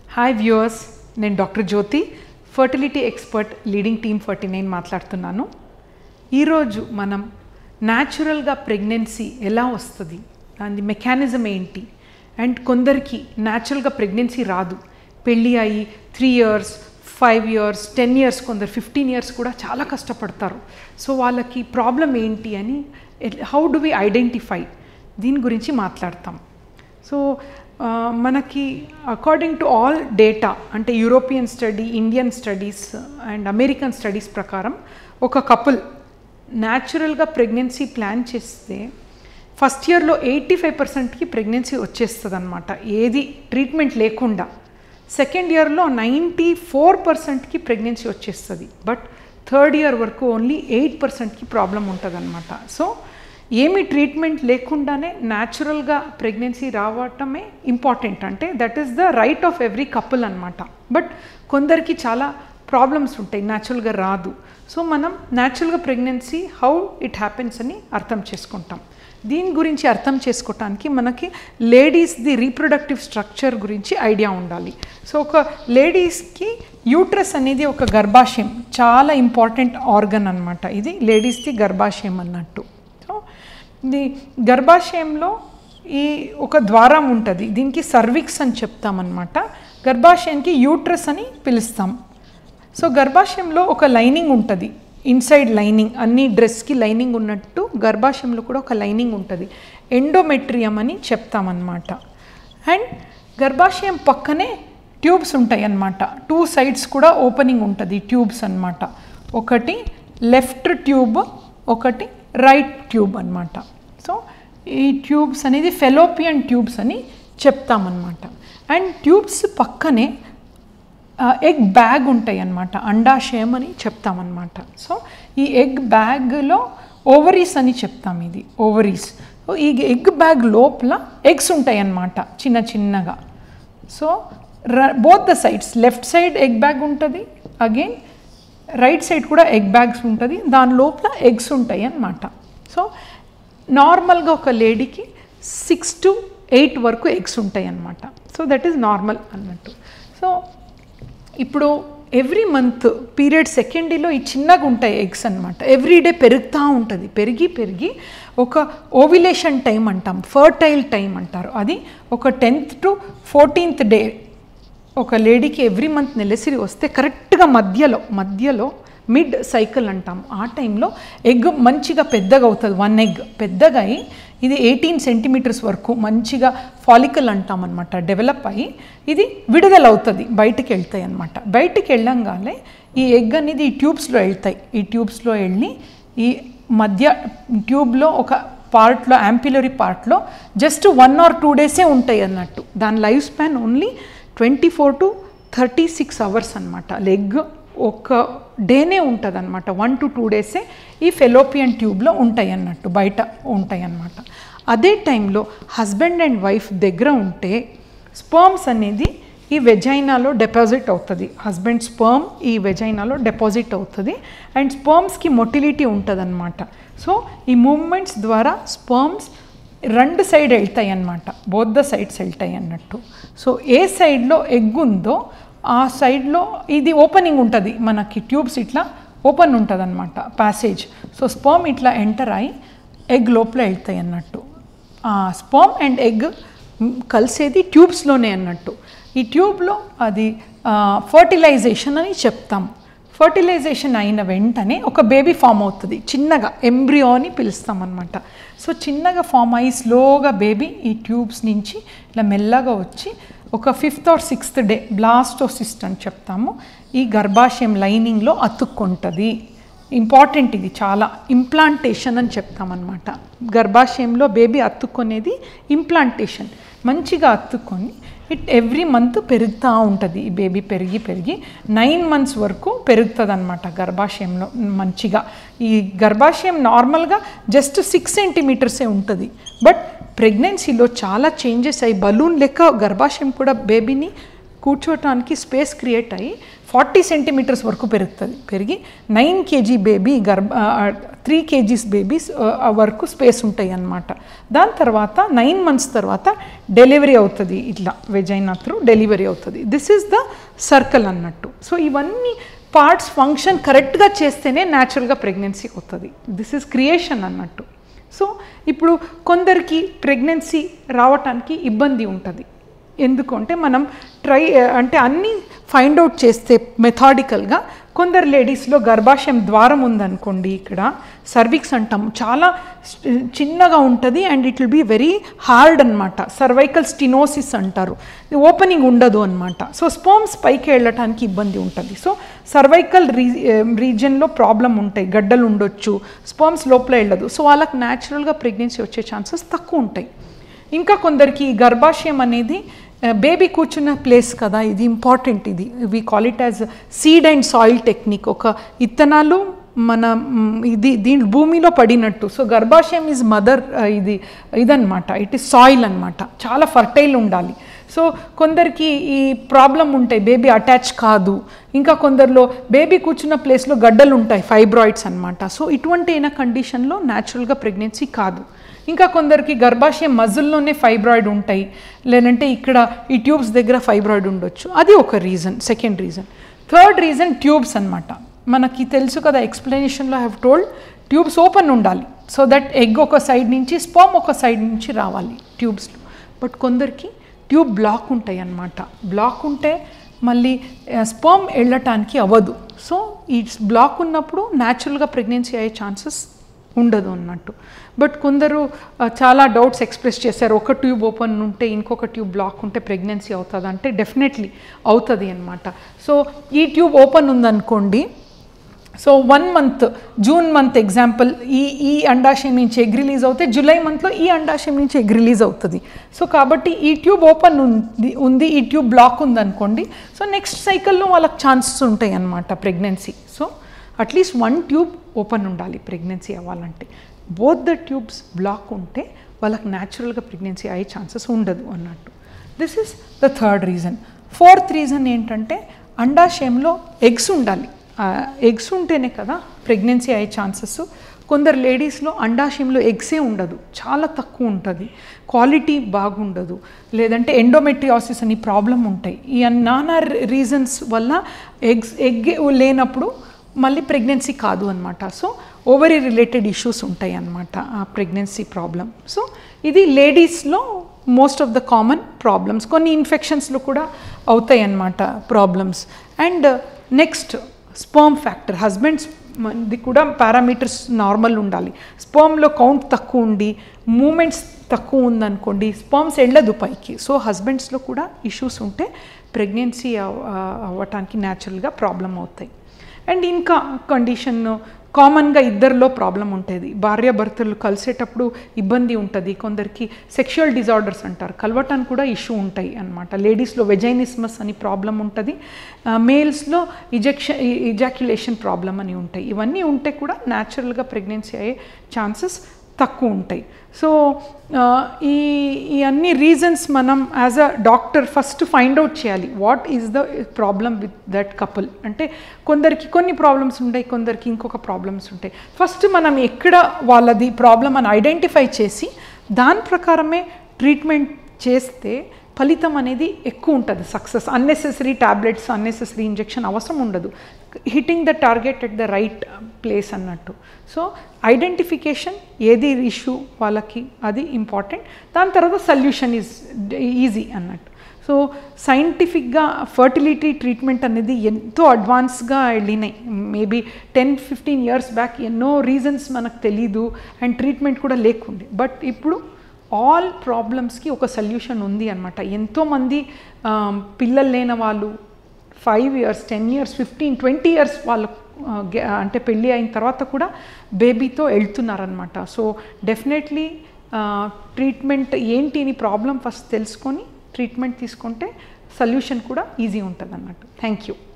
hi viewers నేను doctor Jyothi fertility expert leading team forty nine మాట్లాడుతున్నాను ఈరోజు మనం న్యాచురల్గా ప్రెగ్నెన్సీ ఎలా వస్తుంది దాని మెకానిజం ఏంటి అండ్ కొందరికి న్యాచురల్గా ప్రెగ్నెన్సీ రాదు పెళ్ళి అయ్యి three years five years ten years కొందరు ఫిఫ్టీన్ ఇయర్స్ కూడా చాలా కష్టపడతారు సో వాళ్ళకి ప్రాబ్లం ఏంటి అని హౌ డు వి ఐడెంటిఫై దీని గురించి మాట్లాడతాం సో ఆ, మనకి అకార్డింగ్ టు ఆల్ డేటా అంటే European study Indian studies and American studies ప్రకారం ఒక కపుల్ న్యాచురల్గా ప్రెగ్నెన్సీ ప్లాన్ చేస్తే ఫస్ట్ ఇయర్లో ఎయిటీ ఫైవ్ పర్సెంట్కి ప్రెగ్నెన్సీ వచ్చేస్తుంది అనమాట ఏది ట్రీట్మెంట్ లేకుండా సెకండ్ ఇయర్లో నైంటీ ఫోర్ పర్సెంట్కి ప్రెగ్నెన్సీ వచ్చేస్తుంది బట్ థర్డ్ ఇయర్ వరకు ఓన్లీ ఎయిట్ పర్సెంట్కి ప్రాబ్లం ఉంటుంది అనమాట సో ఏమి ట్రీట్మెంట్ లేకుండానే న్యాచురల్గా ప్రెగ్నెన్సీ రావటమే ఇంపార్టెంట్ అంటే that is the right of every couple అనమాట బట్ కొందరికి చాలా ప్రాబ్లమ్స్ ఉంటాయి న్యాచురల్గా రాదు సో మనం న్యాచురల్గా ప్రెగ్నెన్సీ హౌ ఇట్ హ్యాపెన్స్ అని అర్థం చేసుకుంటాం దీని గురించి అర్థం చేసుకోవటానికి మనకి లేడీస్ది రీప్రొడక్టివ్ స్ట్రక్చర్ గురించి ఐడియా ఉండాలి సో ఒక లేడీస్కి యూట్రస్ అనేది ఒక గర్భాశయం చాలా ఇంపార్టెంట్ ఆర్గన్ అనమాట ఇది లేడీస్ది గర్భాశయం అన్నట్టు సో ఇది గర్భాశయంలో ఈ ఒక ద్వారం ఉంటుంది దీనికి సర్విక్స్ అని చెప్తామన్నమాట గర్భాశయానికి యూట్రస్ అని పిలుస్తాం సో గర్భాశయంలో ఒక లైనింగ్ ఉంటుంది ఇన్సైడ్ లైనింగ్ అన్ని డ్రెస్కి లైనింగ్ ఉన్నట్టు గర్భాశయంలో కూడా ఒక లైనింగ్ ఉంటుంది ఎండోమెట్రియం అని చెప్తామన్నమాట అండ్ గర్భాశయం పక్కనే ట్యూబ్స్ ఉంటాయి అన్నమాట టూ సైడ్స్ కూడా ఓపెనింగ్ ఉంటుంది ట్యూబ్స్ అన్నమాట ఒకటి లెఫ్ట్ ట్యూబ్ ఒకటి రైట్ ట్యూబ్ అన్నమాట సో ఈ ట్యూబ్స్ అనేది ఫెలోపియన్ ట్యూబ్స్ అని చెప్తామన్నమాట అండ్ ట్యూబ్స్ పక్కనే ఎగ్ బ్యాగ్ ఉంటాయి అన్నమాట అండాశయం అని చెప్తామన్నమాట సో ఈ ఎగ్ బ్యాగ్లో ఓవరీస్ అని చెప్తాం ఇది ఓవరీస్ సో ఈ ఎగ్ బ్యాగ్ లోపల ఎగ్స్ ఉంటాయి అన్నమాట చిన్న చిన్నగా so both the sides left side egg bag ఉంటుంది అగైన్ రైట్ సైడ్ కూడా ఎగ్ బ్యాగ్స్ ఉంటుంది దాని లోపల ఎగ్స్ ఉంటాయి అన్నమాట సో నార్మల్గా ఒక లేడీకి సిక్స్ టు ఎయిట్ వరకు ఎగ్స్ ఉంటాయి అన్నమాట సో దట్ ఈస్ నార్మల్ అన్నట్టు సో ఇప్పుడు ఎవ్రీ మంత్ పీరియడ్ సెకండ్ డేలో ఈ చిన్నగా ఉంటాయి ఎగ్స్ అనమాట ఎవ్రీ డే పెరుగుతూ ఉంటుంది పెరిగి పెరిగి ఒక ఓవిలేషన్ టైం అంటాం ఫర్టైల్ టైం అంటారు అది ఒక టెన్త్ టు ఫోర్టీన్త్ డే ఒక లేడీకి ఎవ్రీ మంత్ నెలసిరి వస్తే కరెక్ట్గా మధ్యలో మధ్యలో మిడ్ సైకిల్ అంటాం ఆ టైంలో ఎగ్ మంచిగా పెద్దగా అవుతుంది వన్ ఎగ్ పెద్దగా అయి ఇది ఎయిటీన్ సెంటీమీటర్స్ వరకు మంచిగా ఫాలికల్ అంటాం అనమాట డెవలప్ అయ్యి ఇది విడుదల అవుతుంది బయటికి వెళ్తాయి అనమాట బయటికి వెళ్ళంగానే ఈ ఎగ్ అనేది ఈ ట్యూబ్స్లో వెళ్తాయి ఈ ట్యూబ్స్లో వెళ్ళి ఈ మధ్య ట్యూబ్లో ఒక పార్ట్లో యాంపిలరీ పార్ట్లో జస్ట్ వన్ ఆర్ టూ డేసే ఉంటాయి అన్నట్టు దాని life span only twenty four to thirty six hours అనమాట లెగ్ ఒక డేనే ఉంటుంది అనమాట వన్ టు టూ డేసే ఈ ఫెలోపియన్ ట్యూబ్లో ఉంటాయి అన్నట్టు బయట ఉంటాయి అన్నమాట అదే టైంలో హస్బెండ్ అండ్ వైఫ్ దగ్గర ఉంటే స్పర్మ్స్ అనేది ఈ వెజైనాలో డిపాజిట్ అవుతుంది హస్బెండ్ స్పర్మ్ ఈ వెజైనాలో డిపాజిట్ అవుతుంది అండ్ స్పర్మ్స్కి మొటిలిటీ ఉంటుంది అనమాట సో ఈ మూమెంట్స్ ద్వారా స్పర్మ్స్ రెండు సైడ్ వెళ్తాయి అన్నమాట బోత్ ద సైడ్స్ వెళ్తాయి అన్నట్టు సో ఏ సైడ్లో ఎగ్ ఉందో ఆ సైడ్లో ఇది ఓపెనింగ్ ఉంటుంది మనకి ట్యూబ్స్ ఇట్లా ఓపెన్ ఉంటుంది అనమాట ప్యాసేజ్ సో స్పర్మ్ ఇట్లా ఎంటర్ అయ్యి ఎగ్ లోపల వెళ్తాయి అన్నట్టు స్పర్మ్ అండ్ ఎగ్ కలిసేది ట్యూబ్స్లోనే అన్నట్టు ఈ ట్యూబ్లో అది ఫర్టిలైజేషన్ అని చెప్తాం ఫర్టిలైజేషన్ అయిన వెంటనే ఒక బేబీ ఫామ్ అవుతుంది చిన్నగా ఎంబ్రియో అని పిలుస్తాం అనమాట సో చిన్నగా ఫామ్ అయ్యి స్లోగా బేబీ ఈ ట్యూబ్స్ నుంచి ఇలా మెల్లగా వచ్చి ఒక fifth or sixth day blastocyst అని చెప్తాము ఈ గర్భాశయం లైనింగ్లో అతుక్కుంటుంది ఇంపార్టెంట్ ఇది చాలా ఇంప్లాంటేషన్ అని చెప్తామన్నమాట గర్భాశయంలో బేబీ అతుక్కునేది ఇంప్లాంటేషన్ మంచిగా అతుక్కొని ఇట్ ఎవ్రీ మంత్ పెరుగుతూ ఉంటుంది ఈ బేబీ పెరిగి పెరిగి నైన్ మంత్స్ వరకు పెరుగుతుంది అనమాట గర్భాశయంలో మంచిగా ఈ గర్భాశయం నార్మల్గా జస్ట్ సిక్స్ సెంటీమీటర్సే ఉంటుంది బట్ ప్రెగ్నెన్సీలో చాలా చేంజెస్ అయ్యి బలూన్ లెక్క గర్భాశయం కూడా బేబీని కూర్చోటానికి స్పేస్ క్రియేట్ అయ్యి ఫార్టీ సెంటీమీటర్స్ వరకు పెరుగుతుంది పెరిగి నైన్ కేజీ బేబీ గర్భ త్రీ కేజీస్ బేబీస్ వరకు స్పేస్ ఉంటాయి అన్నమాట దాని తర్వాత నైన్ మంత్స్ తర్వాత డెలివరీ అవుతుంది ఇట్లా వెజైనా త్రూ డెలివరీ అవుతుంది దిస్ ఈజ్ ద సర్కిల్ అన్నట్టు సో ఇవన్నీ పార్ట్స్ ఫంక్షన్ కరెక్ట్గా చేస్తేనే న్యాచురల్గా ప్రెగ్నెన్సీ వస్తుంది దిస్ ఈజ్ క్రియేషన్ అన్నట్టు సో ఇప్పుడు కొందరికి ప్రెగ్నెన్సీ రావటానికి ఇబ్బంది ఉంటుంది ఎందుకు అంటే మనం ట్రై అంటే అన్నీ ఫైండ్ అవుట్ చేస్తే మెథాడికల్గా కొందరు లేడీస్లో గర్భాశయం ద్వారం ఉందనుకోండి ఇక్కడ సర్విక్స్ అంటాం చాలా చిన్నగా ఉంటుంది and it will be very hard అనమాట సర్వైకల్ స్టినోసిస్ అంటారు ఓపెనింగ్ ఉండదు అనమాట సో స్పోమ్స్ పైకి వెళ్ళటానికి ఇబ్బంది ఉంటుంది సో సర్వైకల్ రీ రీజన్లో ప్రాబ్లం ఉంటాయి గడ్డలు ఉండొచ్చు స్పోమ్స్ లోపల వెళ్ళదు సో వాళ్ళకి న్యాచురల్గా ప్రెగ్నెన్సీ వచ్చే ఛాన్సెస్ తక్కువ ఉంటాయి ఇంకా కొందరికి ఈ గర్భాశయం అనేది బేబీ కూర్చున్న ప్లేస్ కదా ఇది ఇంపార్టెంట్ ఇది we call it as seed and soil technique ఒక ఇత్తనాలు మన ఇది దీని భూమిలో పడినట్టు సో గర్భాశయం ఈజ్ మదర్ ఇది ఇదనమాట ఇట్ ఈస్ సాయిల్ అనమాట చాలా ఫర్టైల్ ఉండాలి సో కొందరికి ఈ ప్రాబ్లం ఉంటాయి బేబీ అటాచ్ కాదు ఇంకా కొందరిలో బేబీ కూర్చున్న ప్లేస్లో గడ్డలు ఉంటాయి ఫైబ్రాయిడ్స్ అనమాట సో ఇటువంటి అయిన కండిషన్లో న్యాచురల్గా ప్రెగ్నెన్సీ కాదు ఇంకా కొందరికి గర్భాశయం మజిల్లోనే ఫైబ్రాయిడ్ ఉంటాయి లేదంటే ఇక్కడ ఈ ట్యూబ్స్ దగ్గర ఫైబ్రాయిడ్ ఉండొచ్చు అది ఒక reason second reason third reason tubes అనమాట మనకి తెలుసు కదా ఎక్స్ప్లెనేషన్లో హ్యావ్ టోల్డ్ ట్యూబ్స్ ఓపెన్ ఉండాలి సో దట్ ఎగ్ ఒక సైడ్ నుంచి స్పామ్ ఒక సైడ్ నుంచి రావాలి ట్యూబ్స్లో బట్ కొందరికి ట్యూబ్ బ్లాక్ ఉంటాయి అన్నమాట బ్లాక్ ఉంటే మళ్ళీ స్పర్మ్ వెళ్ళటానికి అవ్వదు సో ఈ బ్లాక్ ఉన్నప్పుడు న్యాచురల్గా ప్రెగ్నెన్సీ అయ్యే ఛాన్సెస్ ఉండదు అన్నట్టు బట్ కొందరు చాలా డౌట్స్ ఎక్స్ప్రెస్ చేశారు ఒక ట్యూబ్ ఓపెన్ ఉంటే ఇంకొక ట్యూబ్ బ్లాక్ ఉంటే ప్రెగ్నెన్సీ అవుతుంది అంటే డెఫినెట్లీ అవుతుంది అనమాట సో ఈ ట్యూబ్ ఓపెన్ ఉందనుకోండి so one month June month example ఈ ఈ అండాశయం నుంచి ఎగ్ రిలీజ్ అవుతే జూలై మంత్లో ఈ అండాశయం నుంచి ఎగ్ రిలీజ్ అవుతుంది సో కాబట్టి ఈ ట్యూబ్ ఓపెన్ ఉంది ఉంది ఈ ట్యూబ్ బ్లాక్ ఉందనుకోండి సో నెక్స్ట్ సైకిల్లో వాళ్ళకి ఛాన్సెస్ ఉంటాయి అన్నమాట pregnancy so at least one tube open ఉండాలి ప్రెగ్నెన్సీ అవ్వాలంటే బోత్ ద ట్యూబ్స్ బ్లాక్ ఉంటే వాళ్ళకి న్యాచురల్గా ప్రెగ్నెన్సీ అయ్యే ఛాన్సెస్ ఉండదు అన్నట్టు this is the third reason fourth reason ఏంటంటే అండాశయంలో ఎగ్స్ ఉండాలి ఎగ్స్ ఉంటేనే కదా ప్రెగ్నెన్సీ అయ్యే ఛాన్సెస్ కొందరు లేడీస్లో అండాశయంలో ఎగ్సే ఉండదు చాలా తక్కువ ఉంటుంది క్వాలిటీ బాగుండదు లేదంటే ఎండోమెట్రియాసిస్ అని ప్రాబ్లం ఉంటాయి ఈ నానా రీజన్స్ వల్ల ఎగ్స్ ఎగ్ లేనప్పుడు మళ్ళీ ప్రెగ్నెన్సీ కాదు అనమాట సో ఓవరీ రిలేటెడ్ ఇష్యూస్ ఉంటాయి అన్నమాట ఆ ప్రెగ్నెన్సీ ప్రాబ్లం సో ఇది లేడీస్లో most of the common problems కొన్ని ఇన్ఫెక్షన్స్లో కూడా అవుతాయి అన్నమాట problems and next sperm factor husbands ఇది కూడా పారామీటర్స్ నార్మల్ ఉండాలి స్పర్మ్లో కౌంట్ తక్కువ ఉండి మూమెంట్స్ తక్కువ ఉందనుకోండి స్పర్మ్స్ వెళ్ళదు పైకి సో హస్బెండ్స్లో కూడా ఇష్యూస్ ఉంటే ప్రెగ్నెన్సీ అవ్వటానికి న్యాచురల్గా ప్రాబ్లం అవుతాయి అండ్ ఇంకా కండిషన్ కామన్గా ఇద్దరిలో ప్రాబ్లం ఉంటుంది భార్యాభర్తలు కలిసేటప్పుడు ఇబ్బంది ఉంటుంది కొందరికి సెక్షువల్ డిజార్డర్స్ అంటారు కలవటానికి కూడా ఇష్యూ ఉంటాయి అనమాట లేడీస్లో వెజైనిస్మస్ అని ప్రాబ్లం ఉంటుంది మేల్స్లో ఇజెక్షన్ ఇజాక్యులేషన్ ప్రాబ్లం అని ఉంటాయి ఇవన్నీ ఉంటే కూడా న్యాచురల్గా ప్రెగ్నెన్సీ అయ్యే ఛాన్సెస్ తక్కువ ఉంటాయి సో ఈ ఈ అన్ని రీజన్స్ మనం as a doctor first find out చేయాలి what is the problem with that couple అంటే కొందరికి కొన్ని ప్రాబ్లమ్స్ ఉంటాయి కొందరికి ఇంకొక ప్రాబ్లమ్స్ ఉంటాయి ఫస్ట్ మనం ఎక్కడ వాళ్ళది ప్రాబ్లం అని ఐడెంటిఫై చేసి దాని ప్రకారమే ట్రీట్మెంట్ చేస్తే ఫలితం అనేది ఎక్కువ ఉంటుంది success unnecessary tablets unnecessary injection అవసరం ఉండదు hitting the target at the right place అన్నట్టు సో ఐడెంటిఫికేషన్ ఏది ఇష్యూ వాళ్ళకి అది ఇంపార్టెంట్ దాని తర్వాత సొల్యూషన్ ఈజ్ ఈజీ అన్నట్టు సో సైంటిఫిక్గా ఫర్టిలిటీ ట్రీట్మెంట్ అనేది ఎంతో అడ్వాన్స్గా వెళ్ళినాయి maybe ten fifteen years back ఎన్నో రీజన్స్ మనకు తెలీదు అండ్ ట్రీట్మెంట్ కూడా లేకుండే బట్ ఇప్పుడు ఆల్ ప్రాబ్లమ్స్కి ఒక సొల్యూషన్ ఉంది అనమాట ఎంతోమంది పిల్లలు లేని వాళ్ళు five years ten years fifteen twenty years వాళ్ళు అంటే పెళ్ళి అయిన తర్వాత కూడా బేబీతో వెళ్తున్నారనమాట సో డెఫినెట్లీ ట్రీట్మెంట్ ఏంటి అని ప్రాబ్లం ఫస్ట్ తెలుసుకొని ట్రీట్మెంట్ తీసుకుంటే సొల్యూషన్ కూడా ఈజీ ఉంటుంది అన్నట్టు థ్యాంక్ యూ